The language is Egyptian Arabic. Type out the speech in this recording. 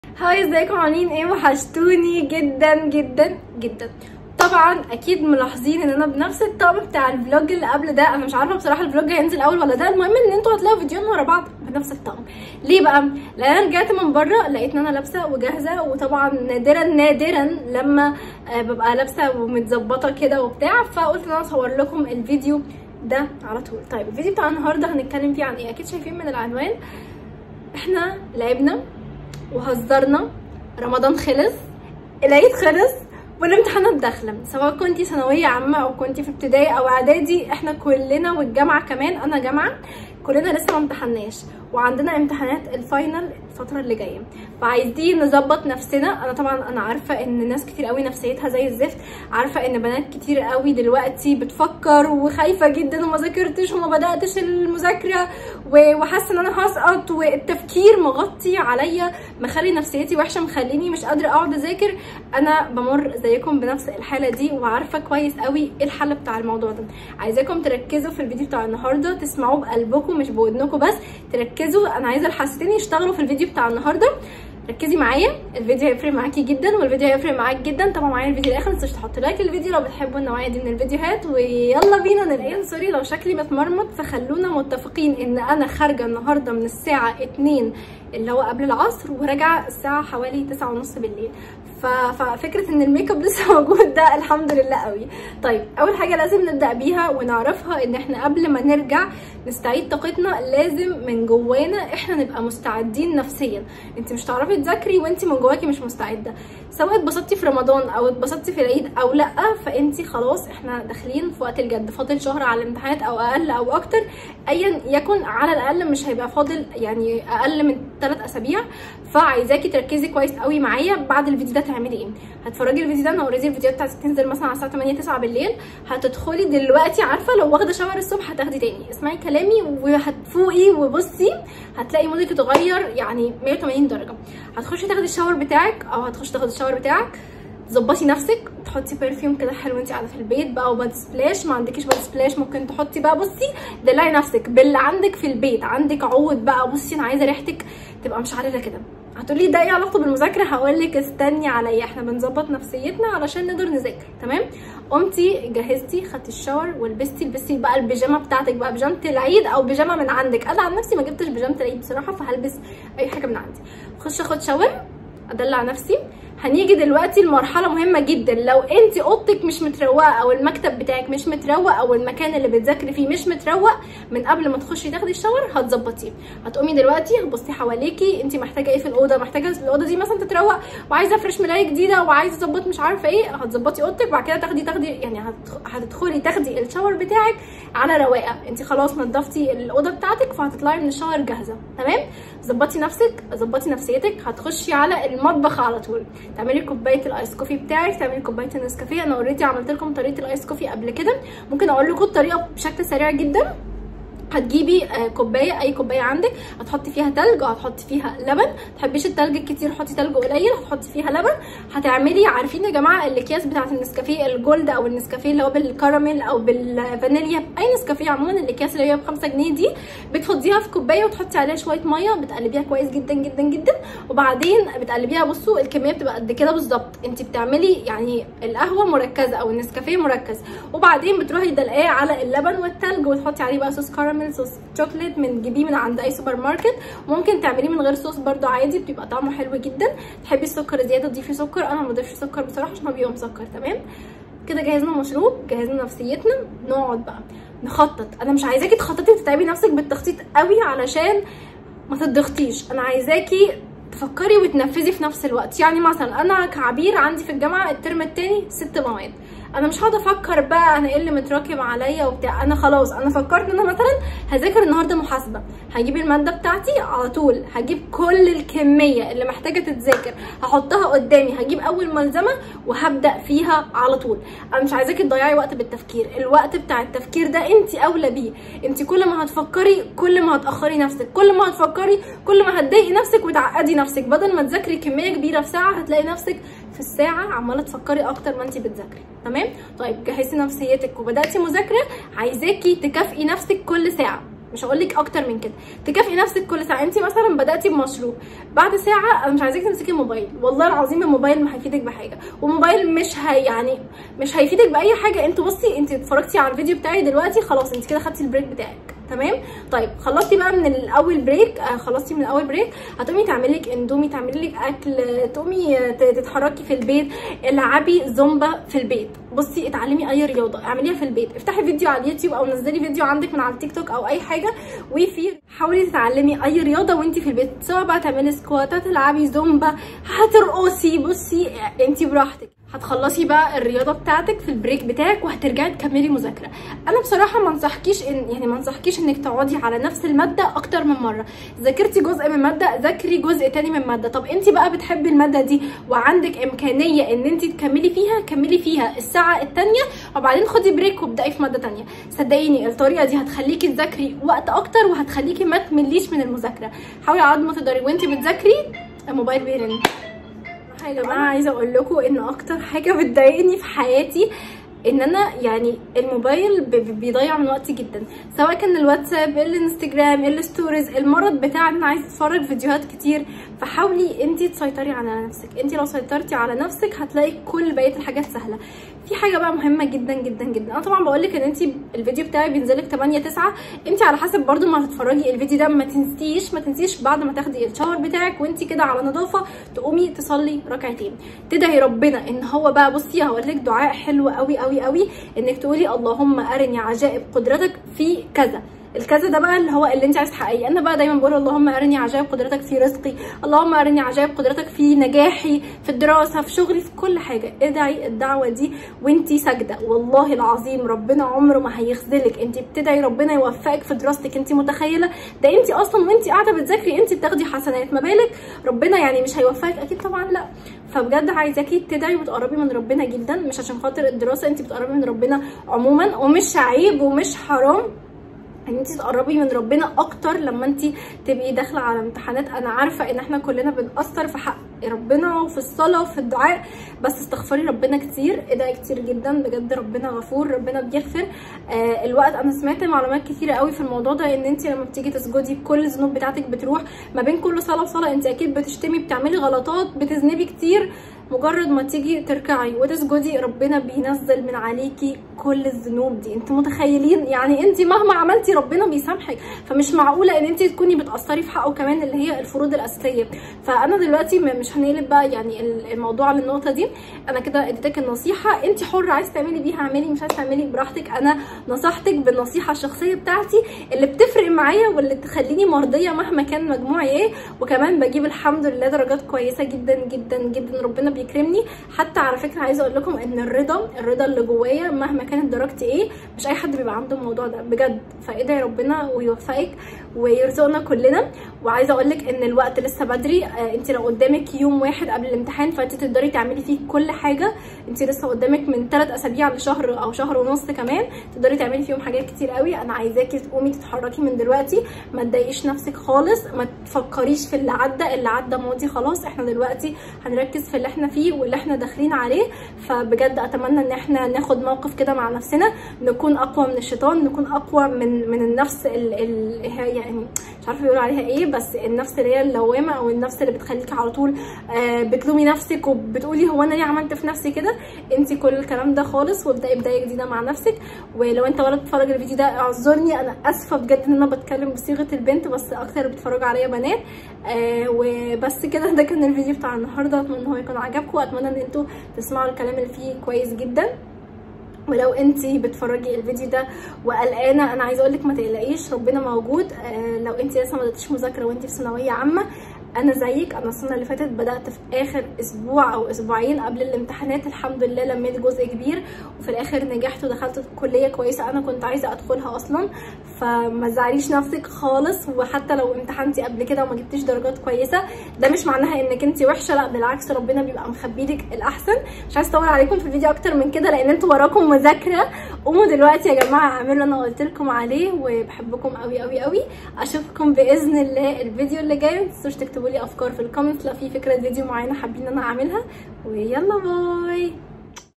هاي ازيكم عاملين ايه وحشتوني جدا جدا جدا طبعا اكيد ملاحظين ان انا بنفس الطقم بتاع الفلوج اللي قبل ده انا مش عارفه بصراحه الفلوج هينزل اول ولا ده المهم ان انتوا هتلاقوا فيديوهين ورا بعض بنفس الطقم ليه بقى لان انا رجعت من بره لقيت ان انا لابسه وجاهزه وطبعا نادرا نادرا لما آه، ببقى لابسه ومتظبطه كده وبتاع فقلت ان انا اصور لكم الفيديو ده على طول طيب الفيديو بتاع النهارده هنتكلم فيه عن ايه اكيد شايفين من العنوان احنا لعبنا وهزرنا رمضان خلص العيد خلص والامتحانات داخله سواء كنتي ثانويه عامه او كنتي في ابتدائي او اعدادي احنا كلنا والجامعه كمان انا جامعه كلنا لسه ما امتحناش وعندنا امتحانات الفاينل الفتره اللي جايه فعايزين نظبط نفسنا انا طبعا انا عارفه ان ناس كتير قوي نفسيتها زي الزفت عارفه ان بنات كتير قوي دلوقتي بتفكر وخايفه جدا وما ذاكرتش وما بداتش المذاكره و- وحاسه ان انا هسقط والتفكير مغطي عليا مخلي نفسيتي وحشه مخليني مش قادره اقعد اذاكر انا بمر زيكم بنفس الحاله دي وعارفه كويس قوي ايه الحل بتاع الموضوع ده عايزاكم تركزوا في الفيديو بتاع النهارده تسمعوه بقلبكم مش بودنكم بس تركزوا انا عايزه الحاستين يشتغلوا في الفيديو بتاع النهارده ركزي معايا الفيديو هيفرق معاكي جدا والفيديو هيفرق معاك جدا طبعا معايا الفيديو الاخر متنسوش تحطوا لايك للفيديو لو بتحبوا النوعيه دي من الفيديوهات ويلا بينا نلاقي سوري لو شكلي متمرمط فخلونا متفقين ان انا خارجه النهارده من الساعه 2 اللي هو قبل العصر وراجعه الساعه حوالي 9 ونص بالليل ف... ففكره ان الميك اب لسه موجود ده الحمد لله قوي طيب اول حاجه لازم نبدا بيها ونعرفها ان احنا قبل ما نرجع نستعيد طاقتنا لازم من جوانا احنا نبقى مستعدين نفسيا انت مش هتعرفي تذاكري وانت من جواكي مش مستعده سواء اتبسطتي في رمضان او اتبسطتي في العيد او لا فانت خلاص احنا داخلين في وقت الجد فاضل شهر على الامتحانات او اقل او اكتر ايا يكن على الاقل مش هيبقى فاضل يعني اقل من 3 اسابيع فعايزاكي تركزي كويس قوي معايا بعد الفيديو ده تعملي ايه هتفرجي الفيديو ده انا اوريدي الفيديوهات بتاعتي بتنزل مثلا على الساعه 8 9 بالليل هتدخلي دلوقتي عارفه لو واخده شاور الصبح هتاخدي تاني اسمعي كلامي وهتفوقي وبصي هتلاقي مودك اتغير يعني 180 درجه هتخشي تاخدي الشاور بتاعك او هتخشي تاخدي الشاور بتاعك تظبطي نفسك تحطي برفيوم كده حلو انت قاعده في البيت بقى وباد سبلاش ما عندكيش باد سبلاش ممكن تحطي بقى بصي دلعي نفسك باللي عندك في البيت عندك عود بقى بصي انا عايزه ريحتك تبقى مشعرره كده هتقولي ده ايه علاقته بالمذاكره هقول لك استني عليا احنا بنظبط نفسيتنا علشان نقدر نذاكر تمام قمتي جهزتي خدتي الشاور ولبستي لبستي بقى البيجامه بتاعتك بقى بيجامه العيد او بيجامه من عندك انا عن نفسي ما جبتش بيجامه العيد بصراحه فهلبس اي حاجه من عندي اخش اخد شاور ادلع نفسي هنيجي دلوقتي لمرحله مهمه جدا لو انت اوضتك مش متروقه او المكتب بتاعك مش متروق او المكان اللي بتذاكري فيه مش متروق من قبل ما تخشي تاخدي الشاور هتظبطيه هتقومي دلوقتي هتبصي حواليكي انت محتاجه ايه في الاوضه محتاجه الاوضه دي مثلا تتروق وعايزه افرش ملايه جديده وعايزه اظبط مش عارفه ايه هتظبطي اوضتك وبعد كده تاخدي تاخدي يعني هتدخ- هتدخلي تاخدي الشاور بتاعك على رواقه انت خلاص نضفتي الاوضه بتاعتك فهتطلعي من الشاور جاهزه تمام ظبطي نفسك ظبطي نفسيتك هتخشي على المطبخ على طول تعملي كوبايه الايس كوفي بتاعك تعملي كوبايه النسكافيه انا اوريدي عملت لكم طريقه الايس كوفي قبل كده ممكن اقول لكم الطريقه بشكل سريع جدا هتجيبي آه، كوبايه اي كوبايه عندك هتحطي فيها تلج وهتحطي فيها لبن تحبيش التلج الكتير حطي تلج قليل هتحطي فيها لبن هتعملي عارفين يا جماعه الاكياس بتاعه النسكافيه الجولد او النسكافيه اللي هو بالكراميل او بالفانيليا اي نسكافيه عموما الاكياس اللي هي ب 5 جنيه دي بتفضيها في كوبايه وتحطي عليها شويه ميه بتقلبيها كويس جدا جدا جدا وبعدين بتقلبيها بصوا الكميه بتبقى قد كده بالظبط انت بتعملي يعني القهوه مركزه او النسكافيه مركز وبعدين بتروحي دلقاه على اللبن والتلج وتحطي عليه بقى صوص كراميل صوص شوكليت من تجيبيه من عند اي سوبر ماركت ممكن تعمليه من غير صوص برده عادي بيبقى طعمه حلو جدا تحبي السكر زياده تضيفي سكر انا ما بضيفش سكر بصراحه عشان هو بيبقى مسكر تمام كده جهزنا مشروب جهزنا نفسيتنا نقعد بقى نخطط انا مش عايزاكي تخططي وتتعبي نفسك بالتخطيط قوي علشان ما تضغطيش انا عايزاكي تفكري وتنفذي في نفس الوقت يعني مثلا انا كعبير عندي في الجامعه الترم التاني ست مواد انا مش هقعد افكر بقى انا ايه اللي متراكم عليا وبتاع انا خلاص انا فكرت ان انا مثلا هذاكر النهارده محاسبه هجيب الماده بتاعتي على طول هجيب كل الكميه اللي محتاجه تتذاكر هحطها قدامي هجيب اول ملزمه وهبدا فيها على طول انا مش عايزاكي تضيعي وقت بالتفكير الوقت بتاع التفكير ده انت اولى بيه انت كل ما هتفكري كل ما هتاخري نفسك كل ما هتفكري كل ما هتضايقي نفسك وتعقدي نفسك بدل ما تذاكري كميه كبيره في ساعه هتلاقي نفسك في الساعه عماله تفكري اكتر ما انت بتذاكري تمام طيب جهزي نفسيتك وبداتي مذاكره عايزاكي تكافئي نفسك كل ساعه مش هقول لك اكتر من كده تكافئي نفسك كل ساعه انت مثلا بداتي بمشروب بعد ساعه انا مش عايزاكي تمسكي الموبايل والله العظيم الموبايل ما هيفيدك بحاجه والموبايل مش هي يعني مش هيفيدك باي حاجه انت بصي انت اتفرجتي على الفيديو بتاعي دلوقتي خلاص انت كده خدتي البريك بتاعك تمام طيب خلصتي بقى من الاول بريك آه خلصتي من الاول بريك هتقومي تعملي لك اندومي تعملي لك اكل تقومي تتحركي في البيت العبي زومبا في البيت بصي اتعلمي اي رياضه اعمليها في البيت افتحي فيديو على اليوتيوب او نزلي فيديو عندك من على التيك توك او اي حاجه وفي حاولي تتعلمي اي رياضه وانت في البيت سواء بقى تعملي سكوات تلعبي زومبا هترقصي بصي انت براحتك هتخلصي بقى الرياضه بتاعتك في البريك بتاعك وهترجعي تكملي مذاكره انا بصراحه ما انصحكيش ان يعني ما انصحكيش انك تقعدي على نفس الماده اكتر من مره ذاكرتي جزء من ماده ذاكري جزء تاني من ماده طب انت بقى بتحبي الماده دي وعندك امكانيه ان انت تكملي فيها كملي فيها الساعه الثانيه وبعدين خدي بريك وابداي في ماده ثانيه صدقيني الطريقه دي هتخليكي تذاكري وقت اكتر وهتخليكي ما تمليش من المذاكره حاولي على قد ما تقدري وانت بتذاكري الموبايل بيرن يا جماعه عايزه اقول لكم ان اكتر حاجه بتضايقني في حياتي ان انا يعني الموبايل بيضيع من وقتي جدا سواء كان الواتساب الانستجرام الستوريز المرض بتاع ان عايزه اتفرج فيديوهات كتير فحاولي انت تسيطري على نفسك انت لو سيطرتي على نفسك هتلاقي كل بقيه الحاجات سهله في حاجه بقى مهمه جدا جدا جدا انا طبعا بقول لك ان انت الفيديو بتاعي بينزل لك 8 9 انت على حسب برده ما هتتفرجي الفيديو ده ما تنسيش ما تنسيش بعد ما تاخدي الشاور بتاعك وانت كده على نظافه تقومي تصلي ركعتين تدعي ربنا ان هو بقى بصي هقول لك دعاء حلو قوي قوي قوي انك تقولي اللهم ارني عجائب قدرتك في كذا الكذا ده بقى اللي هو اللي انت عايز تحققيه انا بقى دايما بقول اللهم ارني عجائب قدرتك في رزقي اللهم ارني عجائب قدرتك في نجاحي في الدراسه في شغلي في كل حاجه ادعي الدعوه دي وانت ساجده والله العظيم ربنا عمره ما هيخذلك انت بتدعي ربنا يوفقك في دراستك انت متخيله ده انت اصلا وانت قاعده بتذاكري انت بتاخدي حسنات ما بالك ربنا يعني مش هيوفقك اكيد طبعا لا فبجد عايزاكي تدعي وتقربي من ربنا جدا مش عشان خاطر الدراسه انت بتقربي من ربنا عموما ومش عيب ومش حرام ان انت تقربي من ربنا اكتر لما انت تبقي داخله على امتحانات انا عارفه ان احنا كلنا بنقصر في حق ربنا وفي الصلاه وفي الدعاء بس استغفري ربنا كتير ادعي كتير جدا بجد ربنا غفور ربنا بيغفر آه الوقت انا سمعت معلومات كتيره قوي في الموضوع ده ان انت لما بتيجي تسجدي كل الذنوب بتاعتك بتروح ما بين كل صلاه وصلاه انت اكيد بتشتمي بتعملي غلطات بتذنبي كتير مجرد ما تيجي تركعي وتسجدي ربنا بينزل من عليكي كل الذنوب دي انتوا متخيلين يعني انت مهما عملتي ربنا بيسامحك فمش معقوله ان انت تكوني بتاثري في حقه كمان اللي هي الفروض الاساسيه فانا دلوقتي مش هنقلب بقى يعني الموضوع للنقطه دي انا كده اديتك النصيحه انت حره عايز تعملي بيها اعملي مش عايز تعملي براحتك انا نصحتك بالنصيحه الشخصيه بتاعتي اللي بتفرق معايا واللي تخليني مرضيه مهما كان مجموعي ايه وكمان بجيب الحمد لله درجات كويسه جدا جدا جدا ربنا بيكرمني حتى على فكره عايزه اقول لكم ان الرضا الرضا اللي جوايا مهما كانت درجتي ايه مش اي حد بيبقى عنده الموضوع ده بجد فادعي ربنا ويوفقك ويرزقنا كلنا وعايزه اقول لك ان الوقت لسه بدري آه انت لو قدامك يوم واحد قبل الامتحان فانت تقدري تعملي فيه كل حاجه انت لسه قدامك من 3 اسابيع لشهر او شهر ونص كمان تقدري تعملي فيهم حاجات كتير قوي انا عايزاكي تقومي تتحركي من دلوقتي ما تضايقيش نفسك خالص ما تفكريش في اللي عدى اللي عدى ماضي خلاص احنا دلوقتي هنركز في اللي احنا فيه واللي احنا داخلين عليه فبجد اتمنى ان احنا ناخد موقف كده مع نفسنا نكون اقوى من الشيطان نكون اقوى من من النفس ال ال يعني مش عارفه بيقولوا عليها ايه بس النفس اللي هي اللوامه او النفس اللي بتخليكي على طول آه بتلومي نفسك وبتقولي هو انا ليه عملت في نفسي كده انت كل الكلام ده خالص وابداي بدايه جديده مع نفسك ولو انت ولا بتتفرج الفيديو ده اعذرني انا اسفه بجد ان انا بتكلم بصيغه البنت بس اكتر بتتفرجوا عليا بنات آه وبس كده ده كان الفيديو بتاع النهارده اتمنى هو يكون عجبكم واتمنى ان انتوا تسمعوا الكلام اللي فيه كويس جدا ولو انت بتتفرجي الفيديو ده وقلقانه انا عايزه اقول لك ما تقلقيش ربنا موجود آه لو انت لسه ما بداتيش مذاكره وانت في ثانويه عامه انا زيك انا السنه اللي فاتت بدات في اخر اسبوع او اسبوعين قبل الامتحانات الحمد لله لميت جزء كبير وفي الاخر نجحت ودخلت كليه كويسه انا كنت عايزه ادخلها اصلا فما تزعليش نفسك خالص وحتى لو امتحنتي قبل كده وما جبتيش درجات كويسه ده مش معناها انك انت وحشه لا بالعكس ربنا بيبقى مخبي لك الاحسن مش عايزه اطول عليكم في الفيديو اكتر من كده لان انتوا وراكم مذاكره قوموا دلوقتي يا جماعه اعملوا اللي انا قلت لكم عليه وبحبكم قوي قوي قوي اشوفكم باذن الله الفيديو اللي جاي ما تنسوش تكتبوا لي افكار في الكومنتس لو في فكره فيديو معينه حابين ان انا اعملها ويلا باي